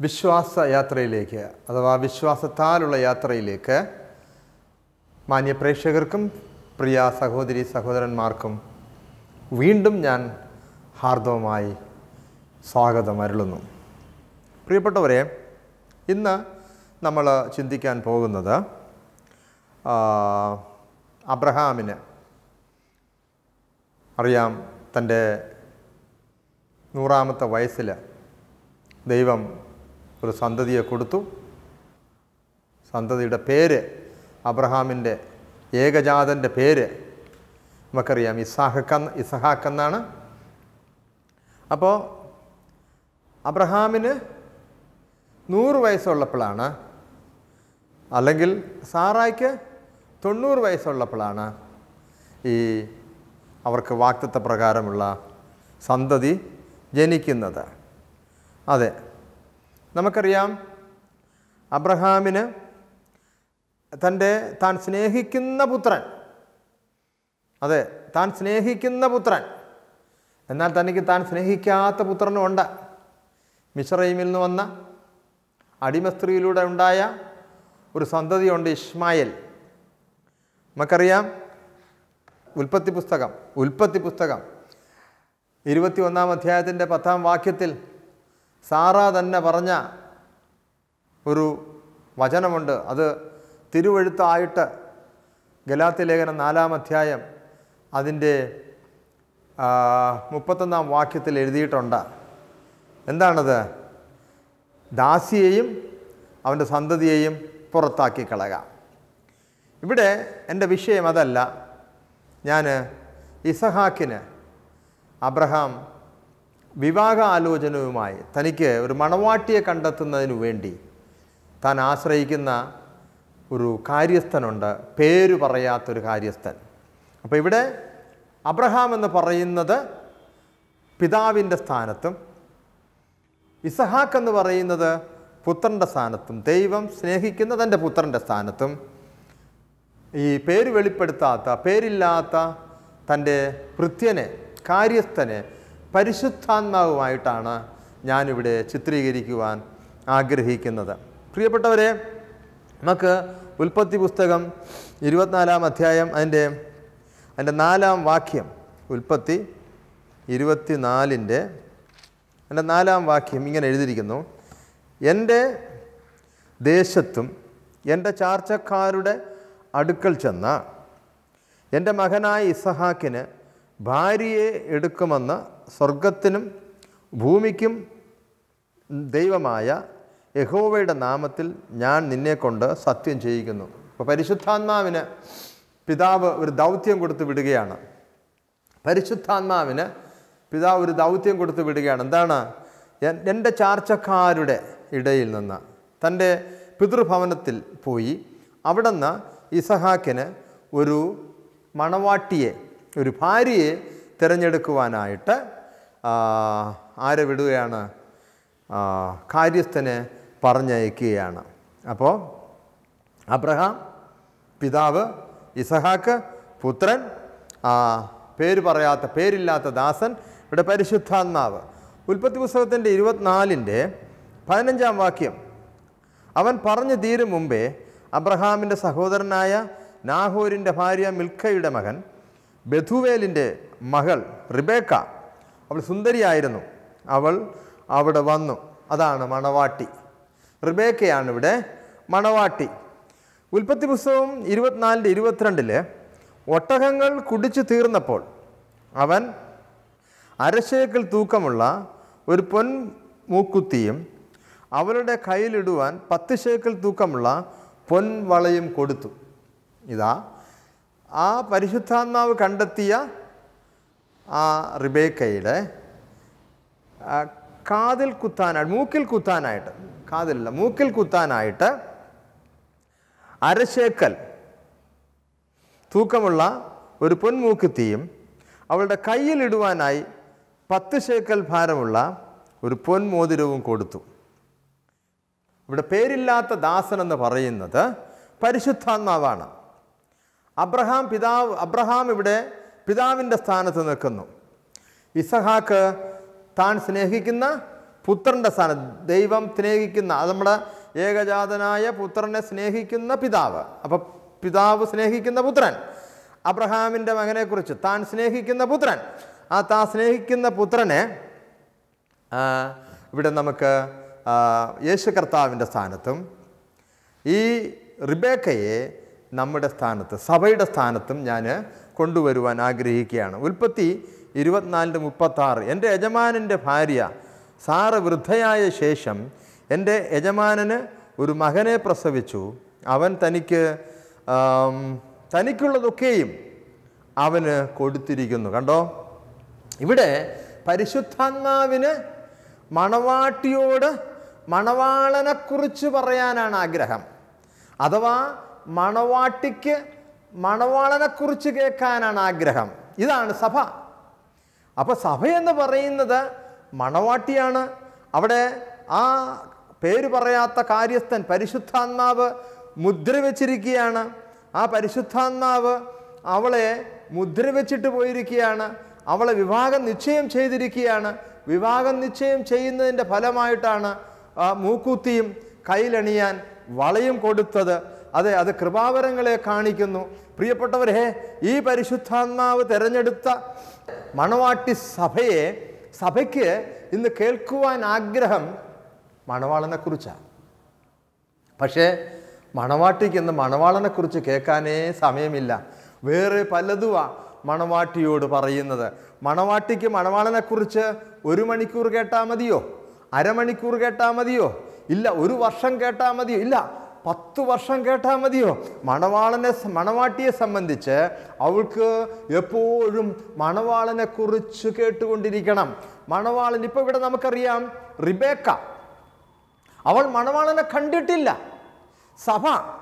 വിശ്വാസ യാത്രയിലേക്ക് അഥവാ വിശ്വാസത്താലുള്ള യാത്രയിലേക്ക് മാന്യ പ്രേക്ഷകർക്കും പ്രിയ സഹോദരി സഹോദരന്മാർക്കും വീണ്ടും ഞാൻ ഹാർദവമായി സ്വാഗതം അരുളുന്നു പ്രിയപ്പെട്ടവരെ ഇന്ന് നമ്മൾ ചിന്തിക്കാൻ പോകുന്നത് ആ, അബ്രഹാമിന് അറിയാം തൻ്റെ നൂറാമത്തെ വയസ്സിൽ ദൈവം ഒരു സന്തതിയെ കൊടുത്തു സന്തതിയുടെ പേര് അബ്രഹാമിൻ്റെ ഏകജാതൻ്റെ പേര് നമുക്കറിയാം ഇസാഹക്ക് ഇസഹാക്ക് എന്നാണ് അപ്പോൾ അബ്രഹാമിന് നൂറ് വയസ്സുള്ളപ്പോഴാണ് അല്ലെങ്കിൽ സാറായ്ക്ക് തൊണ്ണൂറ് വയസ്സുള്ളപ്പോഴാണ് ഈ അവർക്ക് വാക്തത്വ പ്രകാരമുള്ള സന്തതി ജനിക്കുന്നത് അതെ നമുക്കറിയാം അബ്രഹാമിന് തൻ്റെ താൻ സ്നേഹിക്കുന്ന പുത്രൻ അതെ താൻ സ്നേഹിക്കുന്ന പുത്രൻ എന്നാൽ തനിക്ക് താൻ സ്നേഹിക്കാത്ത പുത്രനുമുണ്ട് മിശ്രൈമിൽ നിന്ന് വന്ന അടിമ സ്ത്രീയിലൂടെ ഉണ്ടായ ഒരു സന്തതിയുണ്ട് ഇസ്മായിൽ നമുക്കറിയാം ഉൽപ്പത്തി പുസ്തകം ഉൽപ്പത്തി പുസ്തകം ഇരുപത്തി ഒന്നാം അധ്യായത്തിൻ്റെ പത്താം വാക്യത്തിൽ സാറ തന്നെ പറഞ്ഞ ഒരു വചനമുണ്ട് അത് തിരുവഴുത്തായിട്ട് ഗലാത്തി ലേഖനം നാലാം അധ്യായം അതിൻ്റെ ആ, മുപ്പത്തൊന്നാം വാക്യത്തിൽ എഴുതിയിട്ടുണ്ട് എന്താണത് ദാസിയെയും അവൻ്റെ സന്തതിയെയും പുറത്താക്കി കളയുക ഇവിടെ എൻ്റെ വിഷയം അതല്ല ഞാൻ ഇസഹാക്കിന് അബ്രഹാം വിവാഹ ആലോചനവുമായി തനിക്ക് ഒരു മണവാട്ടിയെ കണ്ടെത്തുന്നതിന് വേണ്ടി താൻ ആശ്രയിക്കുന്ന ഒരു കാര്യസ്ഥനുണ്ട് പേര് പറയാത്തൊരു കാര്യസ്ഥൻ അപ്പോൾ ഇവിടെ അബ്രഹാം എന്ന് പറയുന്നത് പിതാവിൻ്റെ സ്ഥാനത്തും ഇസഹാക്ക് എന്ന് പറയുന്നത് പുത്രൻ്റെ സ്ഥാനത്തും ദൈവം സ്നേഹിക്കുന്ന തൻ്റെ പുത്രൻ്റെ സ്ഥാനത്തും ഈ പേര് വെളിപ്പെടുത്താത്ത പേരില്ലാത്ത തൻ്റെ ഭൃത്യനെ കാര്യസ്ഥനെ പരിശുദ്ധാത്മാവുമായിട്ടാണ് ഞാനിവിടെ ചിത്രീകരിക്കുവാൻ ആഗ്രഹിക്കുന്നത് പ്രിയപ്പെട്ടവരെ നമുക്ക് ഉൽപ്പത്തി പുസ്തകം ഇരുപത്തിനാലാം അധ്യായം അതിൻ്റെ അതിൻ്റെ നാലാം വാക്യം ഉൽപ്പത്തി ഇരുപത്തിനാലിൻ്റെ എൻ്റെ നാലാം വാക്യം ഇങ്ങനെ എഴുതിയിരിക്കുന്നു എൻ്റെ ദേശത്തും എൻ്റെ ചാർച്ചക്കാരുടെ അടുക്കൽ ചെന്ന എൻ്റെ മകനായ ഇസഹാക്കിന് ഭാര്യയെ എടുക്കുമെന്ന് സ്വർഗത്തിനും ഭൂമിക്കും ദൈവമായ യഹോവയുടെ നാമത്തിൽ ഞാൻ നിന്നെക്കൊണ്ട് സത്യം ചെയ്യിക്കുന്നു അപ്പോൾ പരിശുദ്ധാത്മാവിന് പിതാവ് ഒരു ദൗത്യം കൊടുത്ത് വിടുകയാണ് പരിശുദ്ധാത്മാവിന് പിതാവ് ഒരു ദൗത്യം കൊടുത്ത് വിടുകയാണ് എന്താണ് എൻ- എൻ്റെ ചാർച്ചക്കാരുടെ ഇടയിൽ നിന്ന് തൻ്റെ പിതൃഭവനത്തിൽ പോയി അവിടെ നിന്ന് ഇസഹാക്കിന് ഒരു മണവാട്ടിയെ ഒരു ഭാര്യയെ തിരഞ്ഞെടുക്കുവാനായിട്ട് ആ, ആരെ വിടുകയാണ് ആ, കാര്യസ്ഥനെ പറഞ്ഞയക്കുകയാണ് അപ്പോൾ അബ്രഹാം പിതാവ് ഇസഹാക്ക് പുത്രൻ ആ, പേര് പറയാത്ത പേരില്ലാത്ത ദാസൻ ഇവിടെ പരിശുദ്ധാത്മാവ് ഉൽപ്പത്തി പുസ്തകത്തിൻ്റെ ഇരുപത്തിനാലിൻ്റെ പതിനഞ്ചാം വാക്യം അവൻ പറഞ്ഞു തീരും മുമ്പേ അബ്രഹാമിൻ്റെ സഹോദരനായ നാഹോരിൻ്റെ ഭാര്യ മിൽഖയുടെ മകൻ ബഥുവേലിൻ്റെ മകൾ റിബേക്ക അവൾ സുന്ദരിയായിരുന്നു അവൾ അവിടെ വന്നു അതാണ് മണവാട്ടി റിബേക്കയാണ് ഇവിടെ മണവാട്ടി ഉൽപ്പത്തി പുസ്തകം ഇരുപത്തിനാലിൻ്റെ ഇരുപത്തിരണ്ടില് ഒട്ടകങ്ങൾ കുടിച്ചു തീർന്നപ്പോൾ അവൻ അരശേക്കൽ തൂക്കമുള്ള ഒരു പൊൻ മൂക്കുത്തിയും അവളുടെ കയ്യിലിടുവാൻ പത്ത് ശേക്കൽ തൂക്കമുള്ള പൊൻവളയും കൊടുത്തു ഇതാ ആ പരിശുദ്ധാത്മാവ് കണ്ടെത്തിയ ആ റിബേക്കയുടെ ആ, കാതിൽ കുത്താനായിട്ട് മൂക്കിൽ കുത്താനായിട്ട് കാതിലല്ല മൂക്കിൽ കുത്താനായിട്ട് അരശേക്കൽ തൂക്കമുള്ള ഒരു പൊൻമൂക്കുത്തിയും അവളുടെ കയ്യിലിടുവാനായി പത്ത് ശേക്കൽ ഭാരമുള്ള ഒരു പൊൻമോതിരവും കൊടുത്തു ഇവിടെ പേരില്ലാത്ത ദാസൻ എന്ന് പറയുന്നത് പരിശുദ്ധാത്മാവാണ് അബ്രഹാം പിതാവ് അബ്രഹാം ഇവിടെ പിതാവിൻ്റെ സ്ഥാനത്ത് നിൽക്കുന്നു ഇസഹാക്ക് താൻ സ്നേഹിക്കുന്ന പുത്രൻ്റെ സ്ഥാനം ദൈവം സ്നേഹിക്കുന്ന അത് നമ്മുടെ ഏകജാതനായ പുത്രനെ സ്നേഹിക്കുന്ന പിതാവ് അപ്പം പിതാവ് സ്നേഹിക്കുന്ന പുത്രൻ അബ്രഹാമിൻ്റെ മകനെക്കുറിച്ച് താൻ സ്നേഹിക്കുന്ന പുത്രൻ ആ താൻ സ്നേഹിക്കുന്ന പുത്രനെ ആ, ഇവിടെ നമുക്ക് ആ, യേശു കർത്താവിൻ്റെ സ്ഥാനത്തും ഈ റിബേക്കയെ നമ്മുടെ സ്ഥാനത്ത് സഭയുടെ സ്ഥാനത്തും ഞാൻ കൊണ്ടുവരുവാൻ ആഗ്രഹിക്കുകയാണ് ഉൽപ്പത്തി ഇരുപത്തിനാലിൻ്റെ മുപ്പത്താറ് എൻ്റെ യജമാനൻ്റെ ഭാര്യ സാറ് വൃദ്ധയായ ശേഷം എൻ്റെ യജമാനന് ഒരു മകനെ പ്രസവിച്ചു അവൻ തനിക്ക് ആം, തനിക്കുള്ളതൊക്കെയും അവന് കൊടുത്തിരിക്കുന്നു കണ്ടോ ഇവിടെ പരിശുദ്ധാത്മാവിന് മണവാട്ടിയോട് മണവാളനെക്കുറിച്ച് പറയാനാണ് ആഗ്രഹം അഥവാ മണവാട്ടിക്ക് മണവാളനെക്കുറിച്ച് കേൾക്കാനാണ് ആഗ്രഹം ഇതാണ് സഭ അപ്പോൾ സഭ എന്ന് പറയുന്നത് മണവാട്ടിയാണ് അവിടെ ആ പേര് പറയാത്ത കാര്യസ്ഥൻ പരിശുദ്ധാത്മാവ് മുദ്ര വെച്ചിരിക്കുകയാണ് ആ പരിശുദ്ധാത്മാവ് അവളെ മുദ്ര വെച്ചിട്ട് പോയിരിക്കുകയാണ് അവളെ വിവാഹം നിശ്ചയം ചെയ്തിരിക്കുകയാണ് വിവാഹം നിശ്ചയം ചെയ്യുന്നതിൻ്റെ ഫലമായിട്ടാണ് ആ മൂക്കുത്തിയും കയ്യിലണിയാൻ വളയും കൊടുത്തത് അതെ അത് കൃപാവരങ്ങളെ കാണിക്കുന്നു പ്രിയപ്പെട്ടവരെ ഈ പരിശുദ്ധാത്മാവ് തിരഞ്ഞെടുത്ത മണവാട്ടി സഭയെ സഭയ്ക്ക് ഇന്ന് കേൾക്കുവാൻ ആഗ്രഹം മണവാളനെക്കുറിച്ചാണ് പക്ഷേ മണവാട്ടിക്ക് ഇന്ന് മണവാളനെക്കുറിച്ച് കേൾക്കാനേ സമയമില്ല വേറെ പലതുവാ മണവാട്ടിയോട് പറയുന്നത് മണവാട്ടിക്ക് മണവാളനെക്കുറിച്ച് ഒരു മണിക്കൂർ കേട്ടാൽ മതിയോ അരമണിക്കൂർ കേട്ടാൽ മതിയോ ഇല്ല ഒരു വർഷം കേട്ടാൽ മതിയോ ഇല്ല പത്ത് വർഷം കേട്ടാൽ മതിയോ മണവാളനെ മണവാട്ടിയെ സംബന്ധിച്ച് അവൾക്ക് എപ്പോഴും മണവാളനെ കുറിച്ച് കേട്ടുകൊണ്ടിരിക്കണം മണവാളൻ ഇപ്പോൾ ഇവിടെ നമുക്കറിയാം റിബേക്ക അവൾ മണവാളനെ കണ്ടിട്ടില്ല സഭ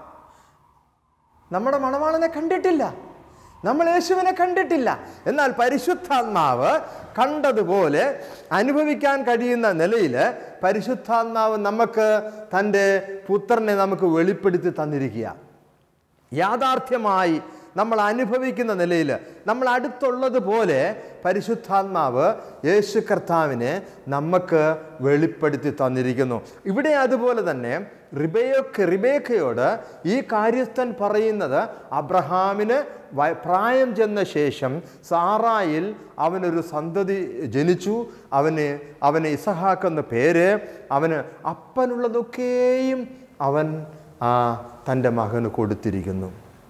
നമ്മുടെ മണവാളനെ കണ്ടിട്ടില്ല നമ്മൾ യേശുവിനെ കണ്ടിട്ടില്ല എന്നാൽ പരിശുദ്ധാത്മാവ് കണ്ടതുപോലെ അനുഭവിക്കാൻ കഴിയുന്ന നിലയിൽ പരിശുദ്ധാത്മാവ് നമുക്ക് തൻ്റെ പുത്രനെ നമുക്ക് വെളിപ്പെടുത്തി തന്നിരിക്കുക യാഥാർത്ഥ്യമായി നമ്മൾ അനുഭവിക്കുന്ന നിലയിൽ നമ്മൾ അടുത്തുള്ളതുപോലെ പരിശുദ്ധാത്മാവ് യേശു കർത്താവിനെ നമുക്ക് വെളിപ്പെടുത്തി തന്നിരിക്കുന്നു ഇവിടെ അതുപോലെ തന്നെ റിബേയൊക്കെ റിബേക്കയോട് ഈ കാര്യസ്ഥൻ പറയുന്നത് അബ്രഹാമിന് വ- പ്രായം ചെന്ന ശേഷം സാറായിൽ അവനൊരു സന്തതി ജനിച്ചു അവന് അവന് ഇസഹാക്ക് എന്ന പേര് അവന് അപ്പനുള്ളതൊക്കെയും അവൻ ആ തൻ്റെ മകന് കൊടുത്തിരിക്കുന്നു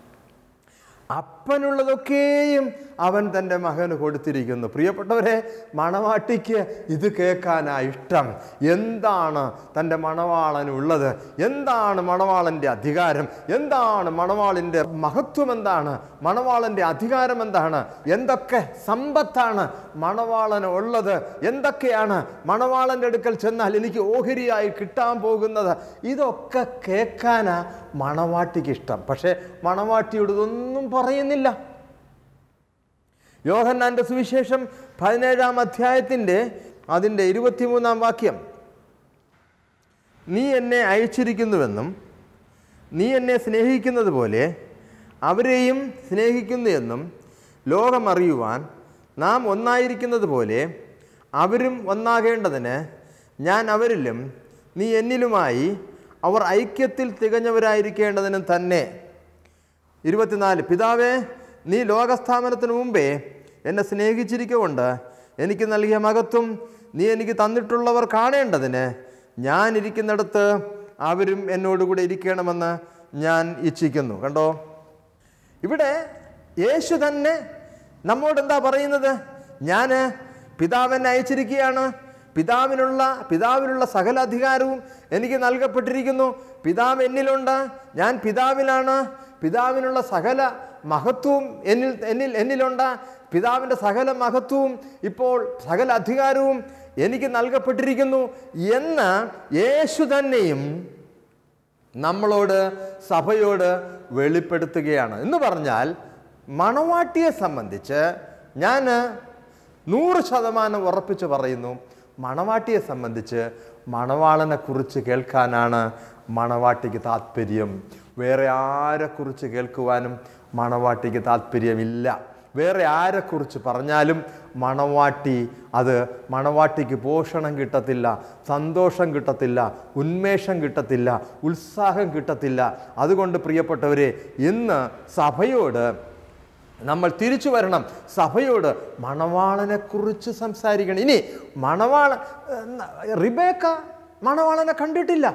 അപ്പനുള്ളതൊക്കെയും അവൻ തൻ്റെ മകന് കൊടുത്തിരിക്കുന്നു പ്രിയപ്പെട്ടവരെ മണവാട്ടിക്ക് ഇത് കേൾക്കാനാ ഇഷ്ടം എന്താണ് തൻ്റെ മണവാളനുള്ളത് എന്താണ് മണവാളൻ്റെ അധികാരം എന്താണ് മണവാളിൻ്റെ മഹത്വം എന്താണ് മണവാളൻ്റെ അധികാരം എന്താണ് എന്തൊക്കെ സമ്പത്താണ് മണവാളന് ഉള്ളത് എന്തൊക്കെയാണ് മണവാളൻ്റെ അടുക്കൽ ചെന്നാൽ എനിക്ക് ഓഹരിയായി കിട്ടാൻ പോകുന്നത് ഇതൊക്കെ കേൾക്കാനാ മണവാട്ടിക്ക് ഇഷ്ടം പക്ഷേ മണവാട്ടിയോട് ഇതൊന്നും പറയുന്നില്ല യോഹന്നാൻ്റെ സുവിശേഷം പതിനേഴാം അധ്യായത്തിൻ്റെ അതിൻ്റെ ഇരുപത്തിമൂന്നാം വാക്യം നീ എന്നെ അയച്ചിരിക്കുന്നുവെന്നും നീ എന്നെ സ്നേഹിക്കുന്നത് പോലെ അവരെയും സ്നേഹിക്കുന്നു എന്നും ലോകമറിയുവാൻ നാം ഒന്നായിരിക്കുന്നത് പോലെ അവരും ഒന്നാകേണ്ടതിന് ഞാൻ അവരിലും നീ എന്നിലുമായി അവർ ഐക്യത്തിൽ തികഞ്ഞവരായിരിക്കേണ്ടതിന് തന്നെ ഇരുപത്തിനാല് പിതാവേ നീ ലോകസ്ഥാപനത്തിന് മുമ്പേ എന്നെ സ്നേഹിച്ചിരിക്കൊണ്ട് എനിക്ക് നൽകിയ മകത്വം നീ എനിക്ക് തന്നിട്ടുള്ളവർ കാണേണ്ടതിന് ഞാൻ ഇരിക്കുന്നിടത്ത് അവരും എന്നോടുകൂടെ ഇരിക്കണമെന്ന് ഞാൻ ഇച്ഛിക്കുന്നു കണ്ടോ ഇവിടെ യേശു തന്നെ നമ്മോട് എന്താ പറയുന്നത് ഞാൻ പിതാവിനെ അയച്ചിരിക്കുകയാണ് പിതാവിനുള്ള പിതാവിനുള്ള സകല അധികാരവും എനിക്ക് നൽകപ്പെട്ടിരിക്കുന്നു പിതാവ് എന്നിലുണ്ട് ഞാൻ പിതാവിലാണ് പിതാവിനുള്ള സകല മഹത്വവും എന്നിൽ എന്നിൽ എന്നിലുണ്ട് പിതാവിൻ്റെ സകല മഹത്വവും ഇപ്പോൾ സകല അധികാരവും എനിക്ക് നൽകപ്പെട്ടിരിക്കുന്നു എന്ന് യേശു തന്നെയും നമ്മളോട് സഭയോട് വെളിപ്പെടുത്തുകയാണ് എന്ന് പറഞ്ഞാൽ മണവാട്ടിയെ സംബന്ധിച്ച് ഞാൻ നൂറ് ശതമാനം ഉറപ്പിച്ച് പറയുന്നു മണവാട്ടിയെ സംബന്ധിച്ച് മണവാളനെ കുറിച്ച് കേൾക്കാനാണ് മണവാട്ടിക്ക് താല്പര്യം വേറെ ആരെക്കുറിച്ച് കേൾക്കുവാനും മണവാട്ടിക്ക് താല്പര്യമില്ല വേറെ ആരെക്കുറിച്ച് പറഞ്ഞാലും മണവാട്ടി അത് മണവാട്ടിക്ക് പോഷണം കിട്ടത്തില്ല സന്തോഷം കിട്ടത്തില്ല ഉന്മേഷം കിട്ടത്തില്ല ഉത്സാഹം കിട്ടത്തില്ല അതുകൊണ്ട് പ്രിയപ്പെട്ടവരെ ഇന്ന് സഭയോട് നമ്മൾ തിരിച്ചു വരണം സഭയോട് മണവാളനെ കുറിച്ച് സംസാരിക്കണം ഇനി മണവാള റിബേക്ക മണവാളനെ കണ്ടിട്ടില്ല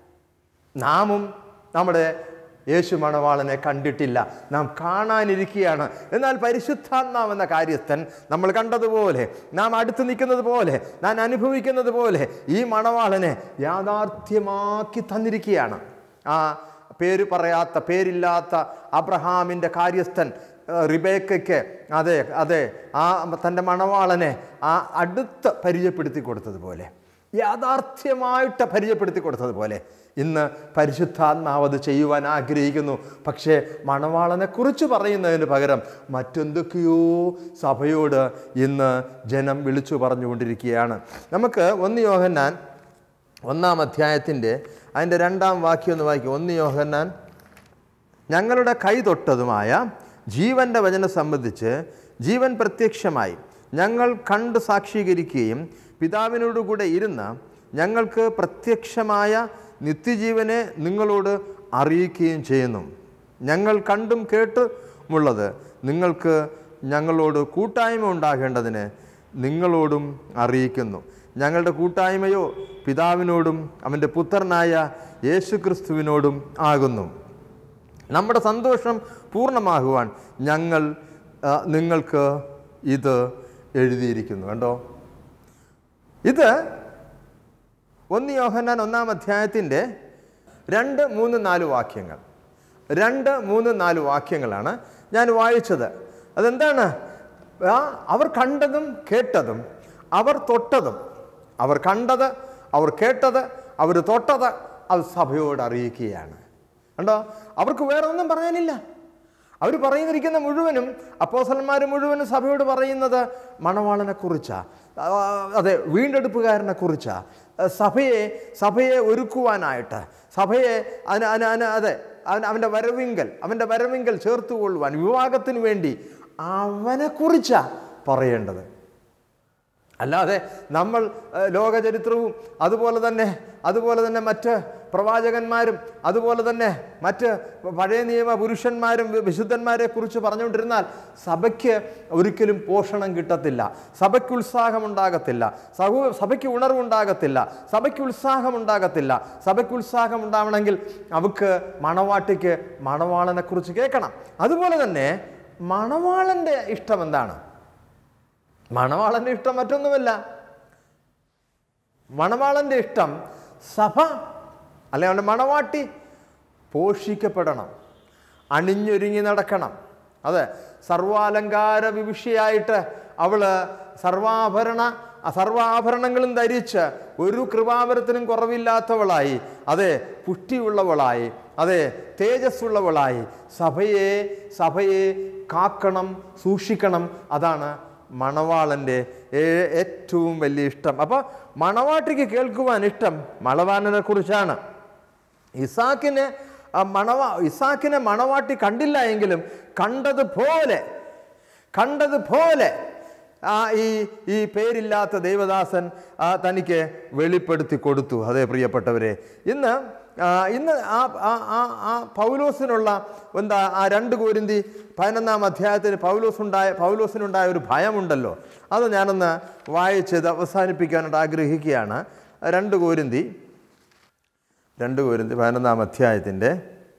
നാമും നമ്മുടെ യേശു മണവാളനെ കണ്ടിട്ടില്ല നാം കാണാനിരിക്കുകയാണ് എന്നാൽ പരിശുദ്ധാത്മാവ് എന്ന കാര്യസ്ഥൻ നമ്മൾ കണ്ടതുപോലെ നാം അടുത്ത് നിൽക്കുന്നത് പോലെ നാം അനുഭവിക്കുന്നത് പോലെ ഈ മണവാളനെ യാഥാർത്ഥ്യമാക്കി തന്നിരിക്കുകയാണ് ആ പേര് പറയാത്ത പേരില്ലാത്ത അബ്രഹാമിൻ്റെ കാര്യസ്ഥൻ ഏഹ്, റിബേക്കയ്ക്ക് അതെ അതെ ആ തൻ്റെ മണവാളനെ ആ അടുത്ത് പരിചയപ്പെടുത്തി കൊടുത്തതുപോലെ യാഥാർത്ഥ്യമായിട്ട് പരിചയപ്പെടുത്തി കൊടുത്തതുപോലെ ഇന്ന് പരിശുദ്ധാത്മാവ് അത് ചെയ്യുവാൻ ആഗ്രഹിക്കുന്നു പക്ഷേ മണവാളനെ കുറിച്ച് പറയുന്നതിന് പകരം മറ്റെന്തൊക്കെയോ സഭയോട് ഇന്ന് ജനം വിളിച്ചു പറഞ്ഞുകൊണ്ടിരിക്കുകയാണ് നമുക്ക് ഒന്ന് യോഹന്നാൻ ഒന്നാം അധ്യായത്തിൻ്റെ അതിൻ്റെ രണ്ടാം വാക്യം ഒന്ന് വായിക്കും ഒന്ന് യോഹന്നാൻ ഞങ്ങളുടെ കൈ തൊട്ടതുമായ ജീവൻ്റെ വചനം സംബന്ധിച്ച് ജീവൻ പ്രത്യക്ഷമായി ഞങ്ങൾ കണ്ട് സാക്ഷീകരിക്കുകയും പിതാവിനോടുകൂടെ ഇരുന്ന് ഞങ്ങൾക്ക് പ്രത്യക്ഷമായ നിത്യജീവനെ നിങ്ങളോട് അറിയിക്കുകയും ചെയ്യുന്നു ഞങ്ങൾ കണ്ടും കേട്ടുമുള്ളത് നിങ്ങൾക്ക് ഞങ്ങളോട് കൂട്ടായ്മ ഉണ്ടാകേണ്ടതിന് നിങ്ങളോടും അറിയിക്കുന്നു ഞങ്ങളുടെ കൂട്ടായ്മയോ പിതാവിനോടും അവൻ്റെ പുത്രനായ യേശുക്രിസ്തുവിനോടും ആകുന്നു നമ്മുടെ സന്തോഷം പൂർണ്ണമാകുവാൻ ഞങ്ങൾ ആ, നിങ്ങൾക്ക് ഇത് എഴുതിയിരിക്കുന്നു കണ്ടോ ഇത് ഒന്ന് യോഹന്നാൻ ഒന്നാം അധ്യായത്തിൻ്റെ രണ്ട് മൂന്ന് നാല് വാക്യങ്ങൾ രണ്ട് മൂന്ന് നാല് വാക്യങ്ങളാണ് ഞാൻ വായിച്ചത് അതെന്താണ് ആ, അവർ കണ്ടതും കേട്ടതും അവർ തൊട്ടതും അവർ കണ്ടത് അവർ കേട്ടത് അവർ തൊട്ടത് അത് സഭയോട് അറിയിക്കുകയാണ് കണ്ടോ അവർക്ക് വേറെ ഒന്നും പറയാനില്ല അവർ പറയുന്നിരിക്കുന്ന മുഴുവനും അപ്പോസലന്മാർ മുഴുവനും സഭയോട് പറയുന്നത് മണവാളനെ കുറിച്ചാ അതെ വീണ്ടെടുപ്പുകാരനെ കുറിച്ചാ സഭയെ സഭയെ ഒരുക്കുവാനായിട്ട് സഭയെ അതിന് അതിന് അതിന് അതെ അവൻ അവൻ്റെ വരവിങ്കൽ അവൻ്റെ വരവിങ്കൽ ചേർത്തുകൊള്ളുവാൻ വിവാഹത്തിന് വേണ്ടി അവനെക്കുറിച്ചാ പറയേണ്ടത് അല്ലാതെ നമ്മൾ ഏഹ്, ലോകചരിത്രവും അതുപോലെ തന്നെ അതുപോലെ തന്നെ മറ്റ് പ്രവാചകന്മാരും അതുപോലെ തന്നെ മറ്റ് പഴയ നിയമ പുരുഷന്മാരും വി- വിശുദ്ധന്മാരെ കുറിച്ച് പറഞ്ഞുകൊണ്ടിരുന്നാൽ സഭയ്ക്ക് ഒരിക്കലും പോഷണം കിട്ടത്തില്ല സഭയ്ക്ക് ഉത്സാഹം ഉണ്ടാകത്തില്ല സഹ സഭയ്ക്ക് ഉണർവുണ്ടാകത്തില്ല സഭയ്ക്ക് ഉത്സാഹം ഉണ്ടാകത്തില്ല സഭയ്ക്ക് ഉത്സാഹം ഉണ്ടാവണമെങ്കിൽ അവർക്ക് മണവാട്ടിക്ക് മണവാളനെ കുറിച്ച് കേൾക്കണം അതുപോലെ തന്നെ മണവാളൻ്റെ ഇഷ്ടം എന്താണ് മണവാളൻ്റെ ഇഷ്ടം മറ്റൊന്നുമല്ല മണവാളൻ്റെ ഇഷ്ടം സഭ അല്ലെ അവൻ്റെ മണവാട്ടി പോഷിക്കപ്പെടണം അണിഞ്ഞൊരുങ്ങി നടക്കണം അതെ സർവാലങ്കാര വിവിഷിയായിട്ട് അവള് സർവാഭരണ സർവാഭരണങ്ങളും ധരിച്ച് ഒരു കൃപാവരത്തിനും കുറവില്ലാത്തവളായി അതെ പുഷ്ടിയുള്ളവളായി അതെ തേജസ്സുള്ളവളായി സഭയെ സഭയെ കാക്കണം സൂക്ഷിക്കണം അതാണ് മണവാളൻ്റെ ഏ- ഏറ്റവും വലിയ ഇഷ്ടം അപ്പോൾ മണവാട്ടിക്ക് കേൾക്കുവാൻ ഇഷ്ടം മണവാളനെ കുറിച്ചാണ് ഇസാക്കിന് ആ മണവാ ഇസാക്കിനെ മണവാട്ടി കണ്ടില്ല എങ്കിലും കണ്ടതുപോലെ കണ്ടതുപോലെ ആ ഈ ഈ പേരില്ലാത്ത ദൈവദാസൻ ആ തനിക്ക് വെളിപ്പെടുത്തി കൊടുത്തു അതേ പ്രിയപ്പെട്ടവരെ ഇന്ന് ആ, ഇന്ന് ആ ആ ആ ആ പൗലോസിനുള്ള എന്താ ആ രണ്ട് കോരിന്തി പതിനൊന്നാം അധ്യായത്തിന് പൗലോസുണ്ടായ പൗലോസിനുണ്ടായ ഒരു ഭയമുണ്ടല്ലോ അത് ഞാനൊന്ന് വായിച്ചത് അവസാനിപ്പിക്കാനായിട്ട് ആഗ്രഹിക്കുകയാണ് രണ്ട് കോരിന്തി രണ്ട് കോരിന്തി പതിനൊന്നാം അധ്യായത്തിൻ്റെ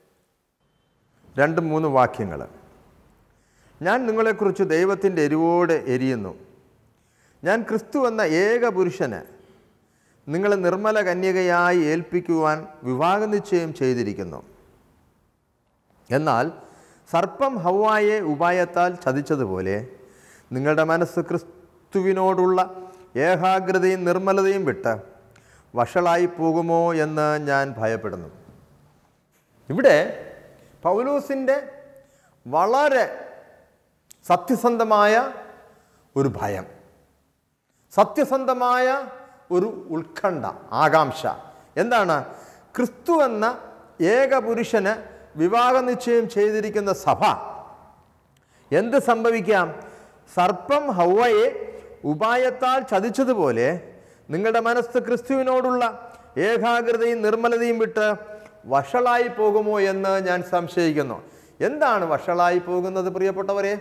രണ്ട് മൂന്ന് വാക്യങ്ങൾ ഞാൻ നിങ്ങളെക്കുറിച്ച് ദൈവത്തിൻ്റെ എരിവോടെ എരിയുന്നു ഞാൻ ക്രിസ്തു എന്ന ഏക പുരുഷന് നിങ്ങളെ നിർമ്മല കന്യകയായി ഏൽപ്പിക്കുവാൻ വിവാഹ നിശ്ചയം ചെയ്തിരിക്കുന്നു എന്നാൽ സർപ്പം ഹൗവായെ ഉപായത്താൽ ചതിച്ചതുപോലെ നിങ്ങളുടെ മനസ്സ് ക്രിസ്തുവിനോടുള്ള ഏകാഗ്രതയും നിർമ്മലതയും വിട്ട് വഷളായി പോകുമോ എന്ന് ഞാൻ ഭയപ്പെടുന്നു ഇവിടെ പൗലൂസിൻ്റെ വളരെ സത്യസന്ധമായ ഒരു ഭയം സത്യസന്ധമായ ഒരു ഉത്കണ്ഠ ആകാംക്ഷ എന്താണ് ക്രിസ്തു എന്ന ഏക പുരുഷന് വിവാഹ നിശ്ചയം ചെയ്തിരിക്കുന്ന സഭ എന്ത് സംഭവിക്കാം സർപ്പം ഹൗവയെ ഉപായത്താൽ ചതിച്ചതുപോലെ നിങ്ങളുടെ മനസ്സ് ക്രിസ്തുവിനോടുള്ള ഏകാഗ്രതയും നിർമ്മലതയും വിട്ട് വഷളായി പോകുമോ എന്ന് ഞാൻ സംശയിക്കുന്നു എന്താണ് വഷളായി പോകുന്നത് പ്രിയപ്പെട്ടവരെ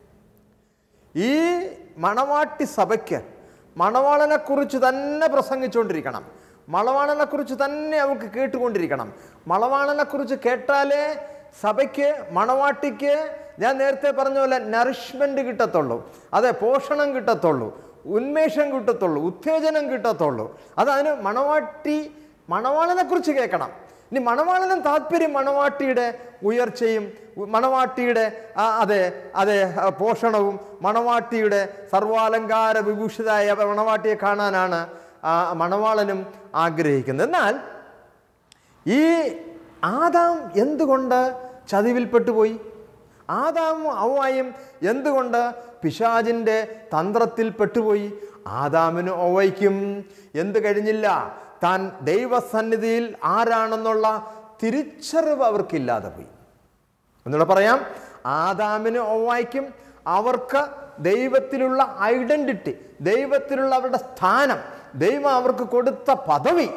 ഈ മണവാട്ടി സഭയ്ക്ക് മണവാളനെക്കുറിച്ച് തന്നെ പ്രസംഗിച്ചുകൊണ്ടിരിക്കണം മണവാളനെക്കുറിച്ച് തന്നെ അവൾക്ക് കേട്ടുകൊണ്ടിരിക്കണം മണവാളനെക്കുറിച്ച് കേട്ടാലേ സഭയ്ക്ക് മണവാട്ടിക്ക് ഞാൻ നേരത്തെ പറഞ്ഞ പോലെ നറിഷ്മെൻറ്റ് കിട്ടത്തുള്ളൂ അതെ പോഷണം കിട്ടത്തുള്ളൂ ഉന്മേഷം കിട്ടത്തുള്ളൂ ഉത്തേജനം കിട്ടത്തുള്ളൂ അതതിന് മണവാട്ടി മണവാളനെക്കുറിച്ച് കേൾക്കണം ഇനി മണവാളനും താല്പര്യം മണവാട്ടിയുടെ ഉയർച്ചയും ഉ- മണവാട്ടിയുടെ ആ, അതെ അതെ ആ, പോഷണവും മണവാട്ടിയുടെ സർവാലങ്കാര വിഭൂഷിതായ മണവാട്ടിയെ കാണാനാണ് ആ മണവാളനും ആഗ്രഹിക്കുന്നത് എന്നാൽ ഈ ആദാം എന്തുകൊണ്ട് ചതിവിൽപ്പെട്ടു പോയി ആദാമും ഔവായും എന്തുകൊണ്ട് പിശാജിൻ്റെ തന്ത്രത്തിൽ പെട്ടുപോയി ആദാമിനും ഔവയ്ക്കും എന്ത് കഴിഞ്ഞില്ല താൻ ദൈവസന്നിധിയിൽ ആരാണെന്നുള്ള തിരിച്ചറിവ് അവർക്കില്ലാതെ പോയി ഒന്നുകൂടെ പറയാം ആദാമിനും ഔവായ്ക്കും അവർക്ക് ദൈവത്തിലുള്ള ഐഡൻറ്റിറ്റി ദൈവത്തിലുള്ള അവരുടെ സ്ഥാനം ദൈവം അവർക്ക് കൊടുത്ത പദവി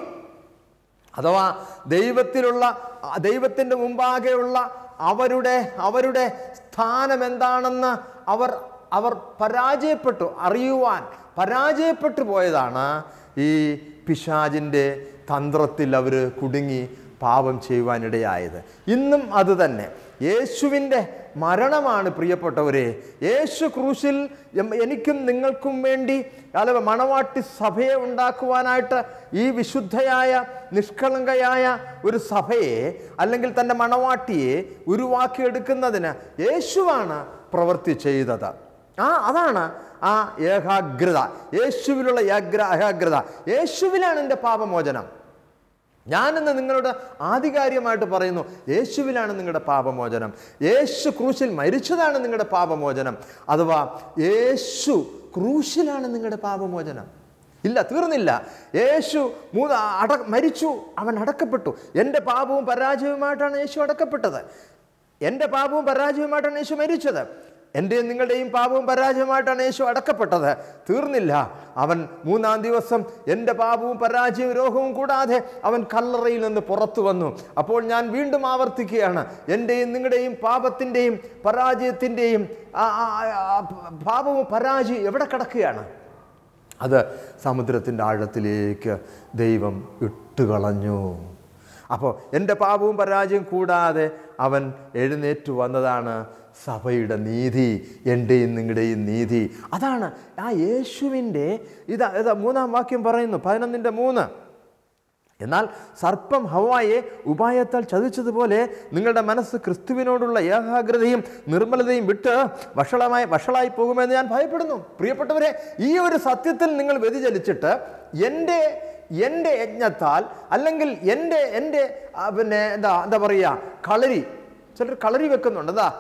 അഥവാ ദൈവത്തിലുള്ള ആ ദൈവത്തിൻ്റെ മുമ്പാകെയുള്ള അവരുടെ അവരുടെ സ്ഥാനം എന്താണെന്ന് അവർ അവർ പരാജയപ്പെട്ടു അറിയുവാൻ പരാജയപ്പെട്ടു പോയതാണ് ഈ പിശാജിൻ്റെ തന്ത്രത്തിൽ അവർ കുടുങ്ങി പാപം ചെയ്യുവാനിടയായത് ഇന്നും അത് തന്നെ യേശുവിൻ്റെ മരണമാണ് പ്രിയപ്പെട്ടവരെ യേശു ക്രൂശിൽ എം- എനിക്കും നിങ്ങൾക്കും വേണ്ടി അല്ല മണവാട്ടി സഭയെ ഉണ്ടാക്കുവാനായിട്ട് ഈ വിശുദ്ധയായ നിഷ്കളങ്കയായ ഒരു സഭയെ അല്ലെങ്കിൽ തൻ്റെ മണവാട്ടിയെ ഉരുവാക്കിയെടുക്കുന്നതിന് യേശുവാണ് പ്രവൃത്തി ചെയ്തത് ആ അതാണ് ആ ഏകാഗ്രത യേശുവിലുള്ള ഏഗ്ര ഏകാഗ്രത യേശുവിലാണ് എൻ്റെ പാപമോചനം ഞാനിന്ന് നിങ്ങളോട് ആധികാരികമായിട്ട് പറയുന്നു യേശുവിലാണ് നിങ്ങളുടെ പാപമോചനം യേശു ക്രൂശിൽ മരിച്ചതാണ് നിങ്ങളുടെ പാപമോചനം അഥവാ യേശു ക്രൂശിലാണ് നിങ്ങളുടെ പാപമോചനം ഇല്ല തീർന്നില്ല യേശു മൂന്ന് അട മരിച്ചു അവൻ അടക്കപ്പെട്ടു എൻ്റെ പാപവും പരാജയവുമായിട്ടാണ് യേശു അടക്കപ്പെട്ടത് എൻ്റെ പാപവും പരാജയവുമായിട്ടാണ് യേശു മരിച്ചത് എൻ്റെയും നിങ്ങളുടെയും പാപവും പരാജയമായിട്ടാണ് യേശു അടക്കപ്പെട്ടത് തീർന്നില്ല അവൻ മൂന്നാം ദിവസം എൻ്റെ പാപവും പരാജയവും രോഗവും കൂടാതെ അവൻ കല്ലറയിൽ നിന്ന് പുറത്തു വന്നു അപ്പോൾ ഞാൻ വീണ്ടും ആവർത്തിക്കുകയാണ് എൻ്റെയും നിങ്ങളുടെയും പാപത്തിൻ്റെയും പരാജയത്തിൻ്റെയും ആ- ആ- ആ- പാപവും പരാജയവും എവിടെ കിടക്കുകയാണ് അത് സമുദ്രത്തിൻ്റെ ആഴത്തിലേക്ക് ദൈവം ഇട്ടുകളഞ്ഞു അപ്പോൾ എൻ്റെ പാപവും പരാജയം കൂടാതെ അവൻ എഴുന്നേറ്റ് വന്നതാണ് സഭയുടെ നീതി എൻ്റെയും നിങ്ങളുടെയും നീതി അതാണ് ആ യേശുവിൻ്റെ ഇതാ ഇതാ മൂന്നാം വാക്യം പറയുന്നു പതിനൊന്നിൻ്റെ മൂന്ന് എന്നാൽ സർപ്പം ഹവായെ ഉപായത്താൽ ചതിച്ചതുപോലെ നിങ്ങളുടെ മനസ്സ് ക്രിസ്തുവിനോടുള്ള ഏകാഗ്രതയും നിർമ്മലതയും വിട്ട് വഷളമായി വഷളായി പോകുമെന്ന് ഞാൻ ഭയപ്പെടുന്നു പ്രിയപ്പെട്ടവരെ ഈ ഒരു സത്യത്തിൽ നിങ്ങൾ വ്യതിചലിച്ചിട്ട് എൻ്റെ എൻ്റെ യജ്ഞത്താൽ അല്ലെങ്കിൽ എൻ്റെ എൻ്റെ ആ, പിന്നെ എന്താ എന്താ പറയുക കളരി ചിലർ കളരി വെക്കുന്നുണ്ട് എന്താ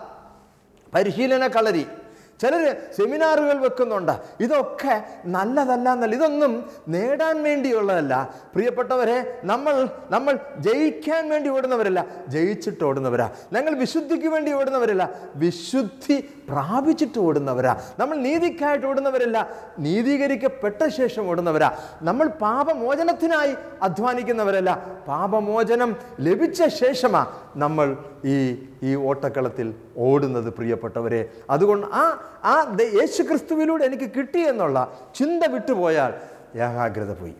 പരിശീലന കളരി ചിലർ സെമിനാറുകൾ വെക്കുന്നുണ്ട് ഇതൊക്കെ നല്ലതല്ല എന്നല്ല ഇതൊന്നും നേടാൻ വേണ്ടിയുള്ളതല്ല പ്രിയപ്പെട്ടവരെ നമ്മൾ നമ്മൾ ജയിക്കാൻ വേണ്ടി ഓടുന്നവരല്ല ജയിച്ചിട്ട് ഓടുന്നവരാ ഞങ്ങൾ വിശുദ്ധിക്ക് വേണ്ടി ഓടുന്നവരല്ല വിശുദ്ധി പ്രാപിച്ചിട്ട് ഓടുന്നവരാ നമ്മൾ നീതിക്കായിട്ട് ഓടുന്നവരല്ല നീതീകരിക്കപ്പെട്ട ശേഷം ഓടുന്നവരാ നമ്മൾ പാപമോചനത്തിനായി അധ്വാനിക്കുന്നവരല്ല പാപമോചനം ലഭിച്ച ശേഷമാ നമ്മൾ ഈ ഈ ഓട്ടക്കളത്തിൽ ഓടുന്നത് പ്രിയപ്പെട്ടവരെ അതുകൊണ്ട് ആ ആ ദ- യേശു ക്രിസ്തുവിലൂടെ എനിക്ക് കിട്ടി എന്നുള്ള ചിന്ത വിട്ടുപോയാൽ ഏകാഗ്രത പോയി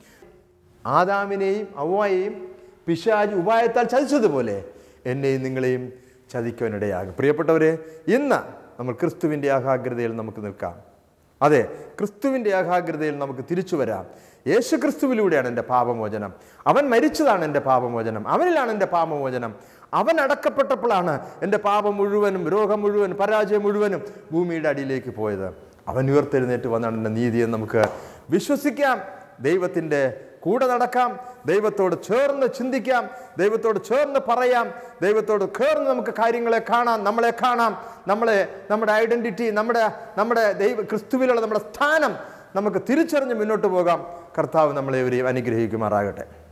ആദാമിനെയും ഔവായെയും പിശാജ് ഉപായത്താൽ ചതിച്ചതുപോലെ എന്നെയും നിങ്ങളെയും ചതിക്കുവാനിടയാകും പ്രിയപ്പെട്ടവരെ ഇന്ന് നമ്മൾ ക്രിസ്തുവിൻ്റെ ഏകാഗ്രതയിൽ നമുക്ക് നിൽക്കാം അതെ ക്രിസ്തുവിൻ്റെ ഏകാഗ്രതയിൽ നമുക്ക് തിരിച്ചു വരാം യേശു ക്രിസ്തുവിലൂടെയാണ് എൻ്റെ പാപമോചനം അവൻ മരിച്ചതാണ് എൻ്റെ പാപമോചനം അവനിലാണ് എൻ്റെ പാപമോചനം അവൻ അടക്കപ്പെട്ടപ്പോഴാണ് എൻ്റെ പാപം മുഴുവനും രോഗം മുഴുവനും പരാജയം മുഴുവനും ഭൂമിയുടെ അടിയിലേക്ക് പോയത് അവൻ ഉയർത്തെഴുന്നേറ്റ് വന്നാണ് എൻ്റെ നീതിയെന്ന് നമുക്ക് വിശ്വസിക്കാം ദൈവത്തിൻ്റെ കൂടെ നടക്കാം ദൈവത്തോട് ചേർന്ന് ചിന്തിക്കാം ദൈവത്തോട് ചേർന്ന് പറയാം ദൈവത്തോട് ചേർന്ന് നമുക്ക് കാര്യങ്ങളെ കാണാം നമ്മളെ കാണാം നമ്മളെ നമ്മുടെ ഐഡൻറ്റിറ്റി നമ്മുടെ നമ്മുടെ ദൈവ ക്രിസ്തുവിലുള്ള നമ്മുടെ സ്ഥാനം നമുക്ക് തിരിച്ചറിഞ്ഞ് മുന്നോട്ട് പോകാം കർത്താവ് നമ്മളെ ഇവരെയും അനുഗ്രഹിക്കുമാറാകട്ടെ